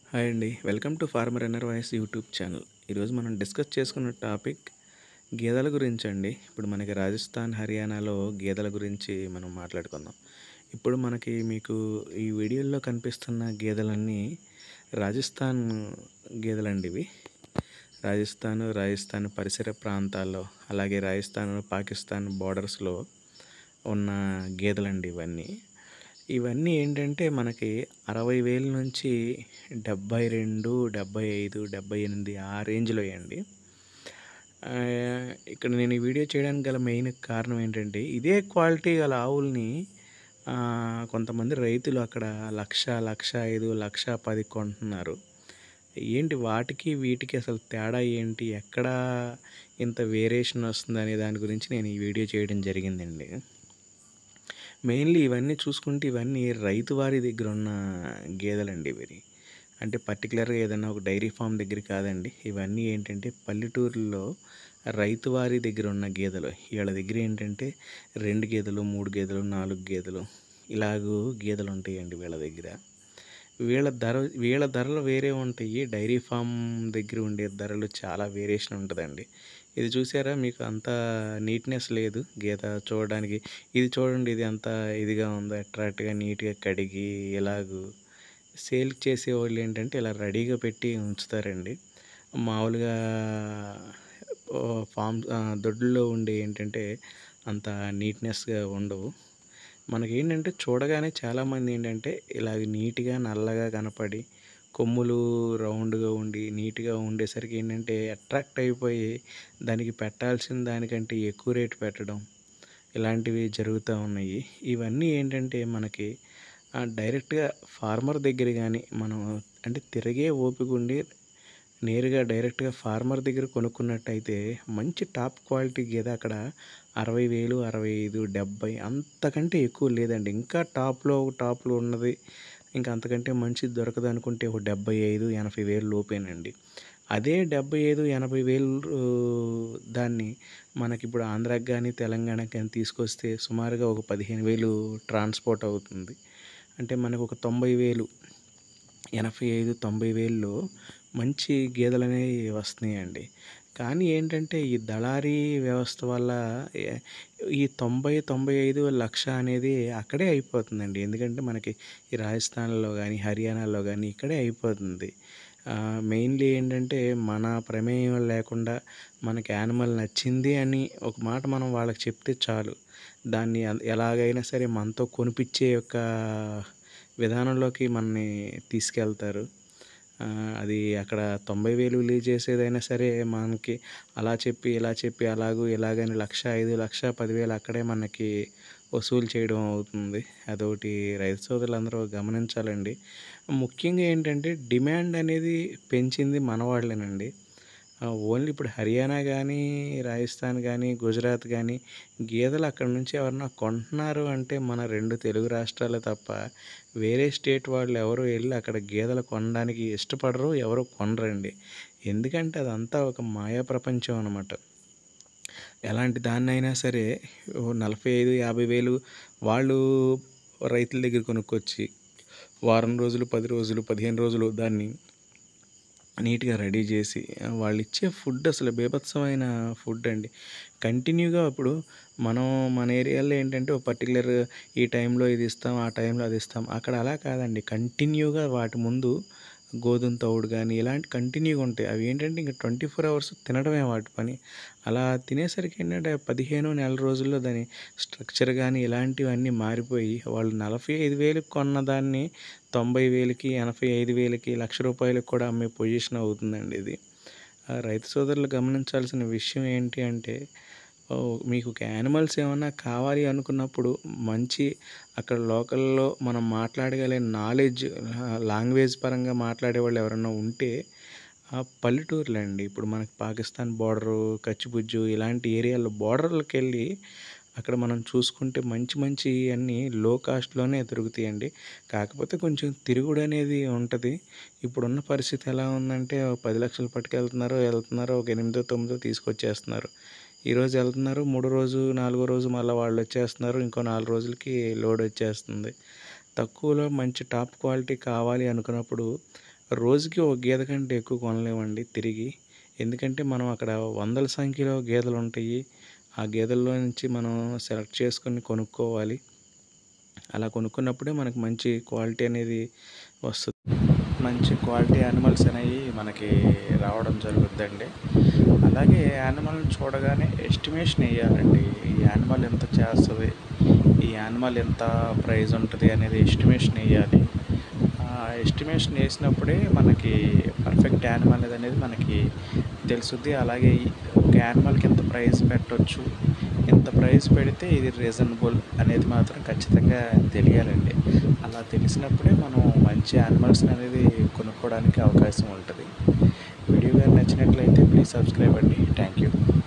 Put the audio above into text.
hi అండి welcome to farmer ఎన్నర్ voice YouTube channel ఈరోజు మనం డిస్కస్ చేసుకున్న టాపిక్ గేదెల గురించి అండి ఇప్పుడు మనకి రాజస్థాన్ హర్యానాలో గేదెల గురించి మనం మాట్లాడుకుందాం ఇప్పుడు మనకి మీకు ఈ వీడియోలో కనిపిస్తున్న గేదెలన్నీ రాజస్థాన్ గేదెలండి ఇవి రాజస్థాన్ రాజస్థాన్ పరిసర ప్రాంతాల్లో అలాగే రాజస్థాన్ పాకిస్తాన్ బార్డర్స్లో ఉన్న గేదెలండి ఇవన్నీ ఇవన్నీ ఏంటంటే మనకి అరవై వేల నుంచి డెబ్బై రెండు డెబ్బై ఐదు డెబ్బై ఎనిమిది ఆ రేంజ్లో అండి ఆ, ఇక్కడ నేను ఈ వీడియో చేయడానికి గల మెయిన్ కారణం ఏంటంటే ఇదే క్వాలిటీ గల ఆవుల్ని ఆ, కొంతమంది రైతులు అక్కడ లక్ష లక్ష ఐదు లక్ష పది కొంటున్నారు ఏంటి వాటికి వీటికి అసలు తేడా ఏంటి ఎక్కడ ఇంత వేరియేషన్ వస్తుంది అనే దాని గురించి నేను ఈ వీడియో చేయడం జరిగిందండి మెయిన్లీ ఇవన్నీ చూసుకుంటే ఇవన్నీ రైతు వారి దగ్గర ఉన్న గేదెలండి ఇవి అంటే పర్టికులర్గా ఏదైనా ఒక డైరీ ఫామ్ దగ్గర కాదండి ఇవన్నీ ఏంటంటే పల్లెటూరులో రైతు వారి దగ్గర ఉన్న గేదెలు వీళ్ళ దగ్గర ఏంటంటే రెండు గేదెలు మూడు గేదెలు నాలుగు గేదెలు ఇలాగూ గేదెలు ఉంటాయండి వీళ్ళ దగ్గర వీళ్ళ ధర వీళ్ళ ధరలు వేరే ఉంటాయి డైరీ ఫామ్ దగ్గర ఉండే ధరలు చాలా వేరియేషన్ ఉంటుందండి ఇది చూసారా మీకు అంత నీట్నెస్ లేదు గీత చూడడానికి ఇది చూడండి ఇది అంత ఇదిగా ఉందో అట్రాక్ట్గా నీట్గా కడిగి ఇలాగూ సేల్ చేసే వాళ్ళు ఏంటంటే ఇలా రెడీగా పెట్టి ఉంచుతారండి మామూలుగా ఓ ఫామ్ ఆ, దొడ్లో ఉండే ఏంటంటే అంత నీట్నెస్గా ఉండవు మనకి ఏంటంటే చూడగానే చాలామంది ఏంటంటే ఇలాగ నీట్గా నల్లగా కనపడి కొమ్ములు రౌండ్గా ఉండి నీట్గా ఉండేసరికి ఏంటంటే అట్రాక్ట్ అయిపోయి దానికి పెట్టాల్సిన దానికంటే ఎక్కువ రేటు పెట్టడం ఇలాంటివి జరుగుతూ ఉన్నాయి ఇవన్నీ ఏంటంటే మనకి ఆ, డైరెక్ట్గా ఫార్మర్ దగ్గర కానీ మనం అంటే తిరిగే ఓపిక ఉండి నేరుగా డైరెక్ట్గా ఫార్మర్ దగ్గర కొనుక్కున్నట్టయితే మంచి టాప్ క్వాలిటీ గేదె అక్కడ అరవై వేలు అరవై ఐదు డెబ్బై అంతకంటే ఎక్కువ లేదండి ఇంకా టాప్లో టాప్లో ఉన్నది ఇంకా అంతకంటే మంచిది దొరకదు అనుకుంటే ఒక డెబ్బై ఐదు ఎనభై వేలు లోపేనండి అదే డెబ్బై ఐదు ఎనభై వేలు ఆ, దాన్ని మనకి ఇప్పుడు ఆంధ్రాకి కానీ తెలంగాణకి కానీ తీసుకొస్తే సుమారుగా ఒక పదిహేను వేలు ట్రాన్స్పోర్ట్ అవుతుంది అంటే మనకు ఒక తొంభై వేలు ఎనభై ఐదు తొంభై వేల్లో మంచి గేదెలు అనేవి వస్తున్నాయండి కానీ ఏంటంటే ఈ దళారీ వ్యవస్థ వల్ల ఏ- ఈ తొంభై తొంభై ఐదు లక్ష అనేది అక్కడే అయిపోతుందండి ఎందుకంటే మనకి ఈ రాజస్థాన్లో కానీ హర్యానాలో కానీ ఇక్కడే అయిపోతుంది మెయిన్లీ ఏంటంటే మన ప్రమేయం లేకుండా మనకి యానిమల్ నచ్చింది అని ఒక మాట మనం వాళ్ళకి చెప్తే చాలు దాన్ని ఎ- ఎలాగైనా సరే మనతో కొనిపించే యొక్క విధానంలోకి మనని తీసుకెళ్తారు ఆ, అది అక్కడ తొంభై వేలు రిలీజ్ చేసేదైనా సరే మనకి అలా చెప్పి ఇలా చెప్పి అలాగూ ఇలాగని లక్ష ఐదు లక్ష పదివేలు అక్కడే మనకి వసూలు చేయడం అవుతుంది అదొకటి రైతు సోదరులందరూ గమనించాలండి ముఖ్యంగా ఏంటంటే డిమాండ్ అనేది పెంచింది మనవాళ్ళేనండి ఓన్లీ ఇప్పుడు హర్యానా కానీ రాజస్థాన్ కానీ గుజరాత్ కానీ గేదెలు అక్కడ నుంచి ఎవరన్నా కొంటున్నారు అంటే మన రెండు తెలుగు రాష్ట్రాలు తప్ప వేరే స్టేట్ వాళ్ళు ఎవరు వెళ్ళి అక్కడ గేదెలు కొనడానికి ఇష్టపడరు ఎవరు కొనరండి ఎందుకంటే అదంతా ఒక మాయా ప్రపంచం అనమాట ఎలాంటి దాన్నైనా సరే ఓ నలభై ఐదు యాభై వేలు వాళ్ళు రైతుల దగ్గర కొనుక్కొచ్చి వారం రోజులు పది రోజులు పదిహేను రోజులు దాన్ని నీట్గా రెడీ చేసి ఆ, వాళ్ళు ఇచ్చే ఫుడ్ అసలు బీభత్సమైన ఫుడ్ అండి కంటిన్యూగా ఇప్పుడు మనం మన ఏరియాలో ఏంటంటే ఒక పర్టికులర్ ఈ టైంలో ఇది ఇస్తాం ఆ టైంలో అది ఇస్తాం అక్కడ అలా కాదండి కంటిన్యూగా వాటి ముందు గోధుమ తౌడు కానీ ఇలాంటి కంటిన్యూగా ఉంటాయి అవి ఏంటంటే ఇంకా ట్వంటీ ఫోర్ అవర్స్ తినడమే వాటి పని అలా తినేసరికి ఏంటంటే పదిహేను నెల రోజుల్లో దాని స్ట్రక్చర్ కానీ ఇలాంటివన్నీ మారిపోయి వాళ్ళు నలభై ఐదు వేలకు కొన్న దాన్ని తొంభై వేలకి ఎనభై ఐదు వేలకి లక్ష రూపాయలకు కూడా అమ్మే పొజిషన్ అవుతుందండి ఇది ఆ, రైతు సోదరులు గమనించాల్సిన విషయం ఏంటి అంటే ఓ, మీకు ఒక యానిమల్స్ ఏమన్నా కావాలి అనుకున్నప్పుడు మంచి అక్కడ లోకల్లో మనం మాట్లాడగలిగే నాలెడ్జ్ లాంగ్వేజ్ పరంగా మాట్లాడే వాళ్ళు ఎవరైనా ఉంటే ఆ పల్లెటూర్లు అండి ఇప్పుడు మనకి పాకిస్తాన్ బార్డరు కచ్చిపుజ్జు ఇలాంటి ఏరియాలో బార్డర్లకు వెళ్ళి అక్కడ మనం చూసుకుంటే మంచి మంచి అన్నీ లో కాస్ట్లోనే దొరుకుతాయండి కాకపోతే కొంచెం తిరుగుడు అనేది ఉంటుంది ఇప్పుడున్న పరిస్థితి ఎలా ఉందంటే ఓ పది లక్షలు పట్టుకెళ్తున్నారు వెళ్తున్నారు ఒక ఎనిమిదో తొమ్మిదో తీసుకొచ్చేస్తున్నారు ఈరోజు వెళ్తున్నారు మూడో రోజు నాలుగో రోజు మళ్ళీ వాళ్ళు వచ్చేస్తున్నారు ఇంకో నాలుగు రోజులకి లోడ్ వచ్చేస్తుంది తక్కువలో మంచి టాప్ క్వాలిటీ కావాలి అనుకున్నప్పుడు రోజుకి ఒక గేదె కంటే ఎక్కువ కొనలేమండి తిరిగి ఎందుకంటే మనం అక్కడ వందల సంఖ్యలో గేదెలు ఉంటాయి ఆ గేదెల్లో నుంచి మనం సెలెక్ట్ చేసుకొని కొనుక్కోవాలి అలా కొనుక్కున్నప్పుడే మనకు మంచి క్వాలిటీ అనేది వస్తుంది మంచి క్వాలిటీ యానిమల్స్ అనేవి మనకి రావడం జరుగుద్దండి అలాగే యానిమల్ని చూడగానే ఎస్టిమేషన్ వేయాలండి ఈ యానిమల్ ఎంత చేస్తుంది ఈ యానిమల్ ఎంత ప్రైస్ ఉంటుంది అనేది ఎస్టిమేషన్ వేయాలి ఎస్టిమేషన్ వేసినప్పుడే మనకి పర్ఫెక్ట్ యానిమల్ అనేది మనకి తెలుసుద్ది అలాగే ఒక యానిమల్కి ఎంత ప్రైస్ పెట్టవచ్చు ఎంత ప్రైస్ పెడితే ఇది రీజనబుల్ అనేది మాత్రం ఖచ్చితంగా తెలియాలండి అలా తెలిసినప్పుడే మనం మంచి యానిమల్స్ అనేది కొనుక్కోవడానికి అవకాశం ఉంటుంది వీడియో కానీ నచ్చినట్లయితే ప్లీజ్ సబ్స్క్రైబ్ అండి థ్యాంక్ యూ